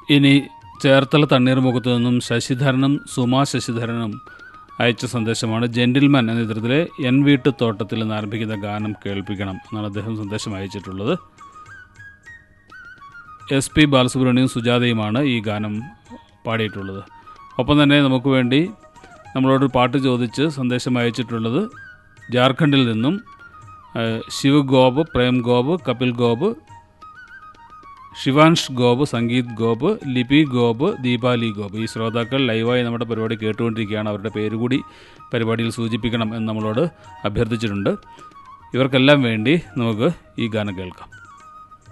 ഇനി ചേർത്തല തണ്ണീർമുഖത്ത് നിന്നും ശശിധരനും സുമാ ശശിധരനും അയച്ച സന്ദേശമാണ് ജെന്റിൽമാൻ എന്ന ചിത്രത്തിലെ എൻ വീട്ട് തോട്ടത്തിൽ നിന്ന് ആരംഭിക്കുന്ന ഗാനം കേൾപ്പിക്കണം എന്നാണ് അദ്ദേഹം സന്ദേശം അയച്ചിട്ടുള്ളത് എസ് പി ബാലസുബ്രഹ്മണ്യവും സുജാതയുമാണ് ഈ ഗാനം പാടിയിട്ടുള്ളത് ഒപ്പം തന്നെ നമുക്ക് വേണ്ടി നമ്മളോട് പാട്ട് ചോദിച്ച് സന്ദേശം അയച്ചിട്ടുള്ളത് ജാർഖണ്ഡിൽ നിന്നും ഏഹ്, ശിവ് ഗോപ് പ്രേം ഗോപ് കപിൽ ഗോപ് ശിവാൻഷ് ഗോപ് സംഗീത് ഗോപ് ലിപി ഗോപ് ദീപാലി ഗോപ് ഈ ശ്രോതാക്കൾ ലൈവായി നമ്മുടെ പരിപാടി കേട്ടുകൊണ്ടിരിക്കുകയാണ് അവരുടെ പേര് കൂടി പരിപാടിയിൽ സൂചിപ്പിക്കണം എന്ന് നമ്മളോട് അഭ്യർത്ഥിച്ചിട്ടുണ്ട് ഇവർക്കെല്ലാം വേണ്ടി നമുക്ക് ഈ ഗാനം കേൾക്കാം